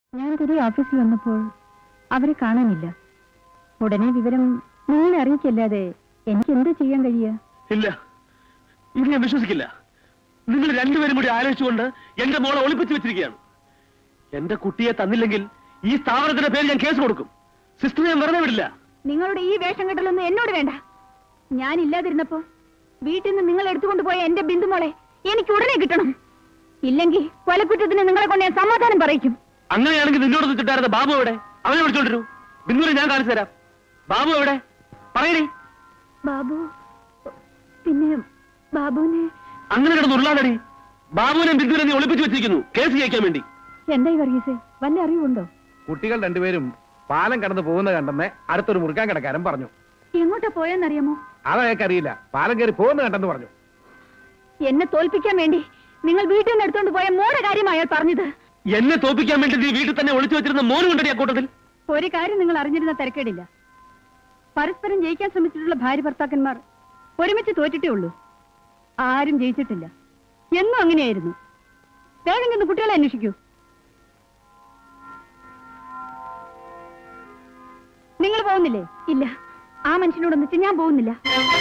ഞാൻ തിരികെ ഓഫീസിൽ വന്നപ്പോൾ അവരെ കാണാനില്ല ഉടനെ വിവരം നിങ്ങളെ അറിയിക്കല്ലാതെ എനിക്ക് എന്ത് ചെയ്യാൻ കഴിയുക ഇല്ല ഇനി ഞാൻ വിശ്വസിക്കില്ല നിങ്ങൾ രണ്ടുപേരും കൂടി ആലോചിച്ചുകൊണ്ട് എന്റെ മോളെ ഒളിപ്പിച്ചു വെച്ചിരിക്കുകയാണ് എന്റെ കുട്ടിയെ തന്നില്ലെങ്കിൽ ഈ സ്ഥാപനത്തിന്റെ പേര് ഞാൻ കേസ് കൊടുക്കും സിസ്റ്റർ ഞാൻ വെറുതെ വിടില്ല നിങ്ങളുടെ ഈ വേഷം കെട്ടലൊന്നും എന്നോട് വേണ്ട ഞാൻ ഇല്ലാതിരുന്നപ്പോ വീട്ടിൽ നിന്ന് നിങ്ങൾ എടുത്തുകൊണ്ട് പോയ എന്റെ ബിന്ദുമോളെ എനിക്ക് ഉടനെ കിട്ടണം ഇല്ലെങ്കിൽ കൊലക്കുറ്റത്തിന് നിങ്ങളെ കൊണ്ട് ഞാൻ സമാധാനം പറയിക്കും അങ്ങനെയാണെങ്കിൽ നിന്നോട് ചുറ്റായിരുന്ന ബാബു എവിടെ അവനെ വിളിച്ചോണ്ടിരു ബിന്ദുവിനെ ഞാൻ കാണിച്ചു തരാം ബാബു എവിടെ പറയണേ ബാബു പിന്നെ ബാബുവിനെ അങ്ങനെ കിടന്ന് ഉരുളാടടി ബാബുവിനെ ബിന്ദുവിനെ നീ ഒളിപ്പിച്ചു വെച്ചിരിക്കുന്നു കേസ് ജയിക്കാൻ വേണ്ടി എന്തായി വർഗീസേ വല്ല അറിവുണ്ടോ കുട്ടികൾ രണ്ടുപേരും പാലം കടന്നു പോകുന്ന കണ്ടെന്ന് അടുത്തൊരു മുറുക്കാൻ കിടക്കാരൻ പറഞ്ഞു എങ്ങോട്ടാ പോയെന്നറിയാമോ അതയാൾക്ക് അറിയില്ല പാലം കയറി പോകുന്ന കണ്ടെന്ന് പറഞ്ഞു എന്നെ തോൽപ്പിക്കാൻ വേണ്ടി നിങ്ങൾ വീട്ടിൽ നിന്ന് എടുത്തോണ്ട് പോയ മോടെ കാര്യം അയാൾ പറഞ്ഞത് എന്നെ തോപ്പിക്കാൻ വേണ്ടി നീ വീട്ടിൽ തന്നെ ഒളിച്ചു വെച്ചിരുന്ന മോനും കൊണ്ടടി ആ കൂട്ടത്തിൽ ഒരു കാര്യം നിങ്ങൾ അറിഞ്ഞിരുന്ന തിരക്കേടില്ല പരസ്പരം ജയിക്കാൻ ശ്രമിച്ചിട്ടുള്ള ഭാര്യ ഭർത്താക്കന്മാർ ഒരുമിച്ച് തോറ്റിട്ടേ ഉള്ളൂ ആരും ജയിച്ചിട്ടില്ല എന്നും അങ്ങനെയായിരുന്നു വേഗം ചെന്ന് കുട്ടികളെ അന്വേഷിക്കൂ നിങ്ങൾ പോകുന്നില്ലേ ഇല്ല ആ മനുഷ്യനോടൊന്നിച്ച് ഞാൻ പോകുന്നില്ല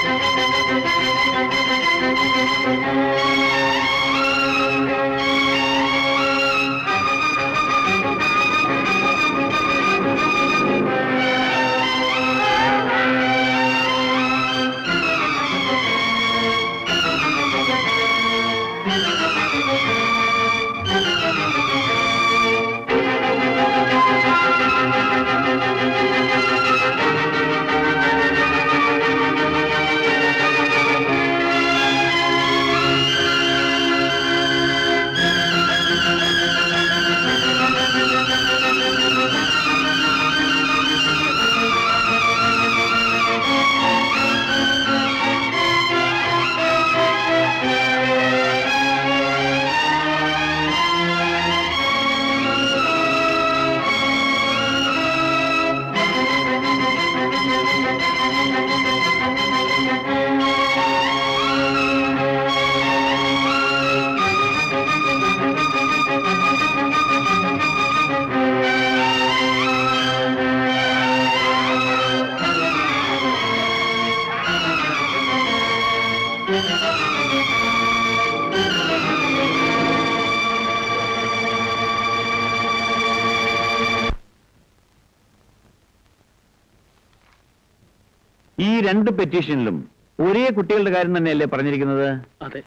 ഈ രണ്ട് പെറ്റീഷനിലും ഒരേ കുട്ടികളുടെ കാര്യം തന്നെയല്ലേ പറഞ്ഞിരിക്കുന്നത് അതെ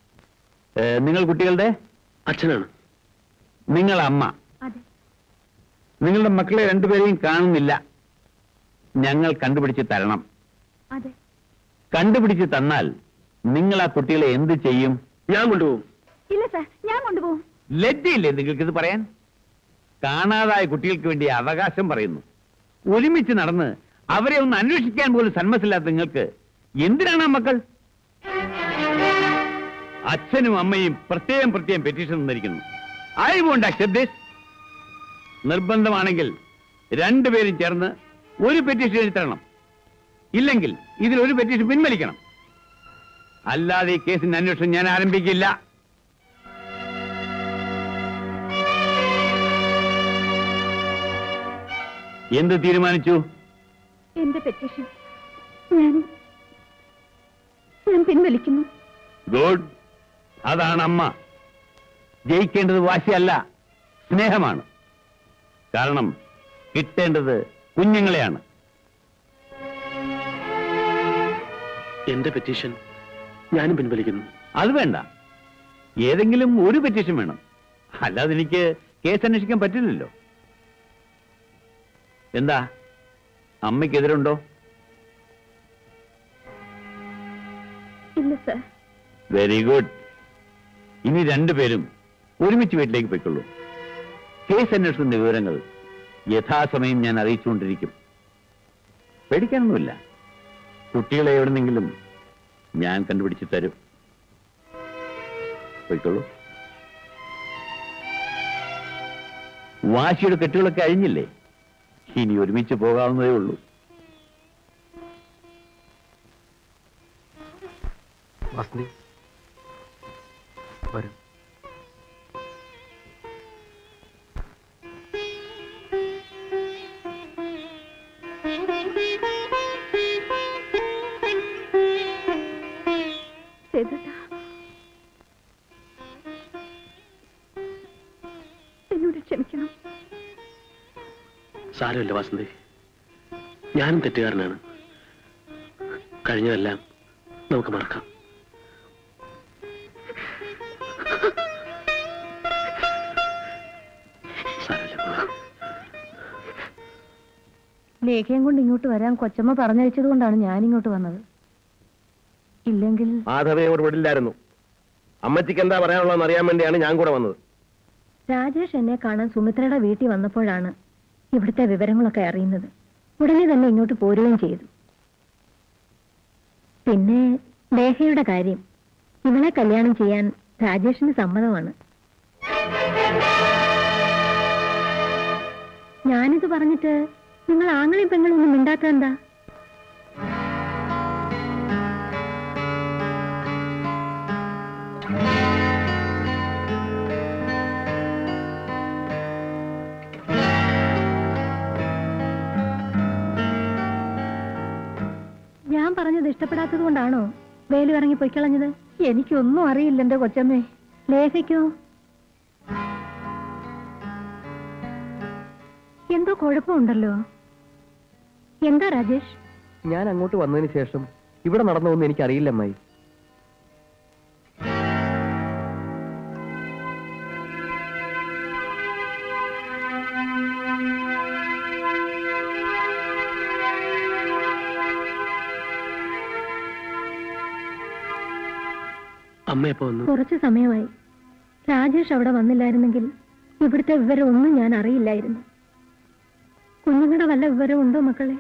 ഏ, നിങ്ങൾ കുട്ടികളുടെ അച്ഛനാണ് നിങ്ങൾ അമ്മ അതെ നിങ്ങളുടെ മക്കളെ രണ്ടുപേരെയും കാണുന്നില്ല ഞങ്ങൾ കണ്ടുപിടിച്ച് തരണം അതെ കണ്ടുപിടിച്ച് തന്നാൽ നിങ്ങൾ ആ കുട്ടികളെ എന്ത് ചെയ്യും ഞാൻ കൊണ്ടുപോകും ഇല്ല സാർ ഞാൻ കൊണ്ടുപോകും ലജ്ജയില്ലേ നിങ്ങൾക്ക് ഇത് പറയാൻ കാണാതായ കുട്ടികൾക്ക് വേണ്ടി അവകാശം പറയുന്നു ഒരുമിച്ച് നടന്ന് അവരെ ഒന്ന് അന്വേഷിക്കാൻ പോലും സന്മസില്ലാത്ത നിങ്ങൾക്ക് എന്തിനാണ് ആ മക്കൾ അച്ഛനും അമ്മയും പ്രത്യേകം പ്രത്യേകം പെറ്റീഷൻ തന്നിരിക്കുന്നു ഐ വോണ്ട് അക്സെപ്റ്റ് ദിസ് നിർബന്ധമാണെങ്കിൽ രണ്ടുപേരും ചേർന്ന് ഒരു പെറ്റീഷൻ എഴുതി തരണം ഇല്ലെങ്കിൽ ഇതിൽ ഒരു പെറ്റീഷൻ പിൻവലിക്കണം അല്ലാതെ ഈ കേസിന്റെ അന്വേഷണം ഞാൻ ആരംഭിക്കില്ല എന്ത് തീരുമാനിച്ചു എന്റെ പെറ്റീഷൻ ഞാൻ ഞാൻ പിൻവലിക്കുന്നു ഗുഡ് അതാണ് അമ്മ ജയിക്കേണ്ടത് വാശിയല്ല സ്നേഹമാണ് കാരണം കിട്ടേണ്ടത് കുഞ്ഞുങ്ങളെയാണ് എന്റെ പെറ്റീഷൻ ഞാനും പിൻവലിക്കുന്നു അത് വേണ്ട ഏതെങ്കിലും ഒരു പെറ്റീഷൻ വേണം അല്ലാതെ എനിക്ക് കേസ് അന്വേഷിക്കാൻ പറ്റില്ലല്ലോ എന്താ അമ്മയ്ക്കെതിരുണ്ടോ ഇല്ല സാർ വെരി ഗുഡ് ഇനി രണ്ടുപേരും ഒരുമിച്ച് വീട്ടിലേക്ക് പോയിക്കൊള്ളൂ കേസ് അന്വേഷണത്തിന്റെ വിവരങ്ങൾ യഥാസമയം ഞാൻ അറിയിച്ചുകൊണ്ടിരിക്കും പേടിക്കാനൊന്നുമില്ല കുട്ടികളെ എവിടെന്നെങ്കിലും ഞാൻ കണ്ടുപിടിച്ച് തരും പോയിക്കൊള്ളൂ വാശിയുടെ കെട്ടുകളൊക്കെ അഴിഞ്ഞില്ലേ ഇനി ഒരുമിച്ച് പോകാവുന്നതേ ഉള്ളൂ വസന്തി വരും സാരമില്ല വാസന്തി ഞാനും തെറ്റുകാരനാണ് കഴിഞ്ഞതെല്ലാം നമുക്ക് മറക്കാം സാരമില്ല മോളെ. ലേഖയും കൊണ്ട് ഇങ്ങോട്ട് വരാൻ കൊച്ചമ്മ പറഞ്ഞയച്ചത് കൊണ്ടാണ് ഞാൻ ഇങ്ങോട്ട് വന്നത് ഇല്ലെങ്കിൽ മാധവയോട് വിടില്ലായിരുന്നു അമ്മച്ചിക്ക് എന്താ പറയാനുള്ളതെന്ന് അറിയാൻ വേണ്ടിയാണ് ഞാൻ കൂടെ വന്നത് രാജേഷ് എന്നെ കാണാൻ സുമിത്രയുടെ വീട്ടിൽ വന്നപ്പോഴാണ് ഇവിടുത്തെ വിവരങ്ങളൊക്കെ അറിയുന്നത് ഉടനെ തന്നെ ഇങ്ങോട്ട് പോരുകയും ചെയ്തു പിന്നെ ലേഖയുടെ കാര്യം ഇവളെ കല്യാണം ചെയ്യാൻ രാജേഷിന് സമ്മതമാണ് ഞാനിത് പറഞ്ഞിട്ട് നിങ്ങൾ ആങ്ങളെയും പെങ്ങളും ഒന്നും മിണ്ടാത്ത എന്താ ഞാൻ പറഞ്ഞത് ഇഷ്ടപ്പെടാത്തത് കൊണ്ടാണോ വേലു ഇറങ്ങി പൊയ്ക്കളഞ്ഞത് എനിക്കൊന്നും അറിയില്ല എന്റെ കൊച്ചമ്മേ ലേഖയ്ക്കോ എന്തോ കുഴപ്പമുണ്ടല്ലോ എന്താ രാജേഷ് ഞാൻ അങ്ങോട്ട് വന്നതിന് ശേഷം ഇവിടെ നടന്നതൊന്നും എനിക്കറിയില്ല അമ്മായി അമ്മ എപ്പോ വന്നു കുറച്ച് സമയമായി രാജേഷ് അവിടെ വന്നില്ലായിരുന്നെങ്കിൽ ഇവിടുത്തെ വിവരം ഒന്നും ഞാൻ അറിയില്ലായിരുന്നു കുഞ്ഞുങ്ങളുടെ വല്ല വിവരം ഉണ്ടോ മക്കളെ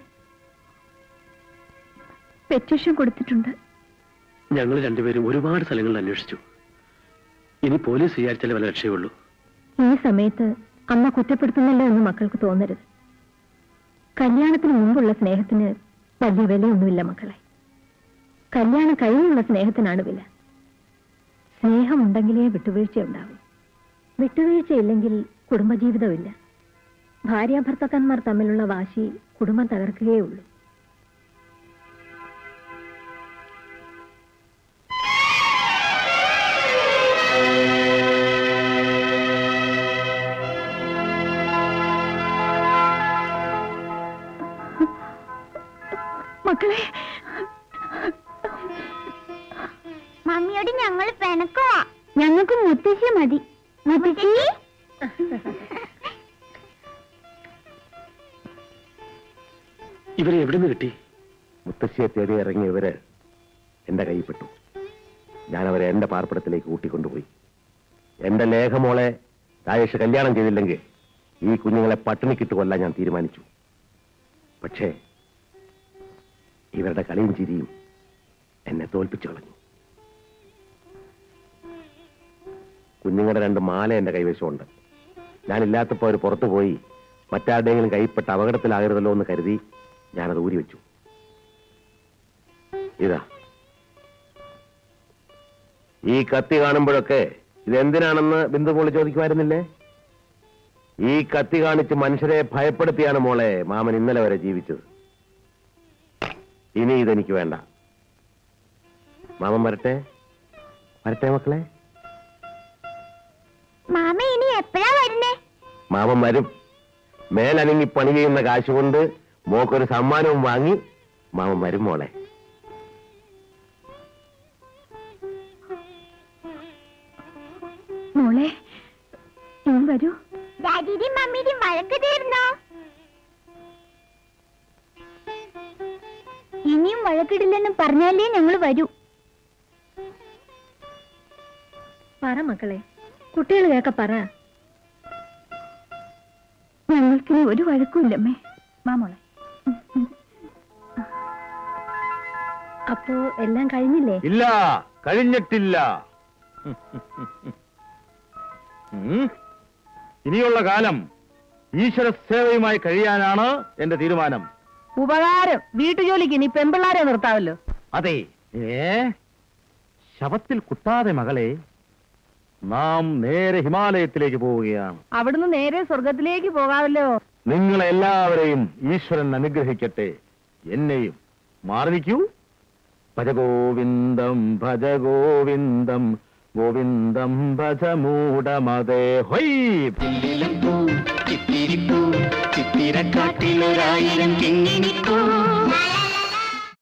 പെറ്റീഷൻ കൊടുത്തിട്ടുണ്ട് ഞങ്ങൾ രണ്ടുപേരും ഒരുപാട് സ്ഥലങ്ങളിൽ അന്വേഷിച്ചു ഇനി പോലീസ് വിചാരിച്ചാലേ വല്ല രക്ഷയുള്ളൂ ഈ സമയത്ത് അമ്മ കുറ്റപ്പെടുത്തുന്നല്ലോ എന്ന് മക്കൾക്ക് തോന്നരുത് കല്യാണത്തിന് മുമ്പുള്ള സ്നേഹത്തിന് വലിയ വിലയൊന്നുമില്ല മക്കളെ കല്യാണം കഴിഞ്ഞുള്ള സ്നേഹത്തിനാണ് വില സ്നേഹമുണ്ടെങ്കിലേ വിട്ടുവീഴ്ച ഉണ്ടാവും വിട്ടുവീഴ്ചയില്ലെങ്കിൽ കുടുംബജീവിതമില്ല ഭാര്യാഭർത്താക്കന്മാർ തമ്മിലുള്ള വാശി കുടുംബം തകർക്കുകയേ ഉള്ളൂ മക്കളെ മമ്മിയോട് ഞങ്ങൾ പിണക്കുവാ ഞങ്ങൾക്ക് മുത്തശ്ശി മതി മുത്തശ്ശി ഇവരെ എവിടെ നിന്ന് കിട്ടി മുത്തശ്ശിയെ തേടി ഇറങ്ങിയവര് എന്റെ കയ്യിൽപ്പെട്ടു ഞാൻ അവരെ എന്റെ പാർപ്പിടത്തിലേക്ക് കൂട്ടിക്കൊണ്ടുപോയി എന്റെ ലേഖമോളെ രാജേഷ് കല്യാണം ചെയ്തില്ലെങ്കിൽ ഈ കുഞ്ഞുങ്ങളെ പട്ടിണിക്കിട്ട് കൊല്ലാൻ ഞാൻ തീരുമാനിച്ചു പക്ഷേ ഇവരുടെ കളിയും ചിരിയും എന്നെ തോൽപ്പിച്ചു കളഞ്ഞു കുഞ്ഞുങ്ങളുടെ രണ്ട് മാല എന്റെ കൈവശമുണ്ട് ഞാനില്ലാത്തപ്പോ അവർ പുറത്തു പോയി മറ്റാരുടെയെങ്കിലും കൈപ്പെട്ട അപകടത്തിലാകരുതല്ലോ എന്ന് കരുതി ഞാനത് ഊരി വെച്ചു ഇതാ ഈ കത്തി കാണുമ്പോഴൊക്കെ ഇതെന്തിനാണെന്ന് ബിന്ദു മോള് ചോദിക്കുമായിരുന്നില്ലേ ഈ കത്തി കാണിച്ച് മനുഷ്യരെ ഭയപ്പെടുത്തിയാണ് മോളെ മാമൻ ഇന്നലെ വരെ ജീവിച്ചത് ഇനി ഇതെനിക്ക് വേണ്ട മാമൻ വരട്ടെ വരട്ടെ മക്കളെ മാമ ഇനി എപ്പോഴാ വരുന്നേ മാമൻ വരും മേലനങ്ങി പണി ചെയ്യുന്ന കാശ് കൊണ്ട് മോക്കൊരു സമ്മാനവും വാങ്ങി മാമൻ വരും മോളെ മോളെ ഇനി വരൂ ഡാഡിയുടെയും മമ്മിയുടെയും വഴക്ക് തീർന്നോ ഇനിയും വഴക്കിടില്ലെന്ന് പറഞ്ഞാലേ ഞങ്ങൾ വരൂ പറ മക്കളെ കുട്ടികൾ കേക്ക പറ ഞങ്ങൾക്ക് ഒരു വഴക്കുമില്ലമ്മേ മാമോളെ അപ്പോ എല്ലാം കഴിഞ്ഞില്ലേ ഇല്ല കഴിഞ്ഞിട്ടില്ല ഉം. ഇനിയുള്ള കാലം ഈശ്വര സേവയുമായി കഴിയാനാണ് എന്റെ തീരുമാനം ഉപകാരം വീട്ടുജോലിക്ക് ഇനി പെമ്പിള്ളാരെ നിർത്താവല്ലോ അതെ ഏ ശവത്തിൽ കുത്താതെ മകളെ നാം നേരെ ഹിമാലയത്തിലേക്ക് പോവുകയാണ് അവിടുന്ന് നേരെ സ്വർഗത്തിലേക്ക് പോകാമല്ലോ നിങ്ങളെല്ലാവരെയും ഈശ്വരൻ അനുഗ്രഹിക്കട്ടെ എന്നെയും മാറി നിൽക്കൂ ഭജഗോവിന്ദം ഭജഗോവിന്ദം ഗോവിന്ദം ഭജ മൂടമതേ ഹൊയ് ചിത്തിരിപ്പൂ ചിത്തിരിപ്പൂ ചിത്തി തിരക്കാട്ടിലൊരായിരം കിങ്ങിണിക്കോ